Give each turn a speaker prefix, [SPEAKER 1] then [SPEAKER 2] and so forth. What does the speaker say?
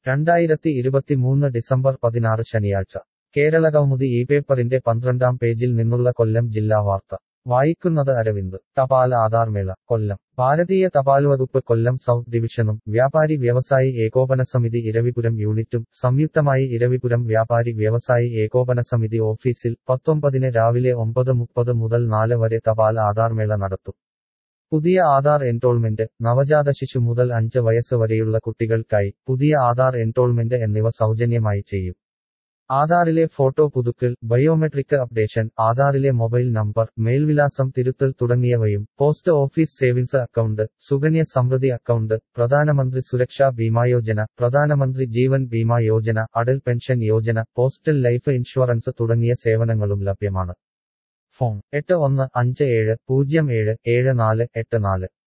[SPEAKER 1] രണ്ടായിരത്തി ഇരുപത്തിമൂന്ന് ഡിസംബർ പതിനാറ് ശനിയാഴ്ച കേരളകൗമുദി ഈ പേപ്പറിന്റെ പന്ത്രണ്ടാം പേജിൽ നിന്നുള്ള കൊല്ലം ജില്ലാ വാർത്ത വായിക്കുന്നത് അരവിന്ദ് തപാൽ ആധാർ മേള കൊല്ലം ഭാരതീയ തപാൽ വകുപ്പ് കൊല്ലം സൗത്ത് ഡിവിഷനും വ്യാപാരി വ്യവസായി ഏകോപന സമിതി ഇരവിപുരം യൂണിറ്റും സംയുക്തമായി ഇരവിപുരം വ്യാപാരി വ്യവസായി ഏകോപന സമിതി ഓഫീസിൽ പത്തൊമ്പതിന് രാവിലെ ഒമ്പത് മുപ്പത് മുതൽ നാല് വരെ തപാൽ ആധാർ മേള നടത്തും പുതിയ ആധാർ എൻറോൾമെന്റ് നവജാത ശിശു മുതൽ അഞ്ച് വയസ്സ് വരെയുള്ള കുട്ടികൾക്കായി പുതിയ ആധാർ എൻറോൾമെന്റ് എന്നിവ സൗജന്യമായി ചെയ്യും ആധാറിലെ ഫോട്ടോ പുതുക്കൽ ബയോമെട്രിക് അപ്ഡേഷൻ ആധാറിലെ മൊബൈൽ നമ്പർ മേൽവിലാസം തിരുത്തൽ തുടങ്ങിയവയും post office savings account Sukanya Samriddhi account Pradhan Mantri Suraksha Bima Yojana Pradhan Mantri Jeevan Bima Yojana Atal pension Yojana postal life insurance തുടങ്ങിയ സേവനങ്ങളും ലഭ്യമാണ് ഫോൺ എട്ട് ഒന്ന് അഞ്ച് ഏഴ് പൂജ്യം ഏഴ് ഏഴ് നാല് എട്ട് നാല്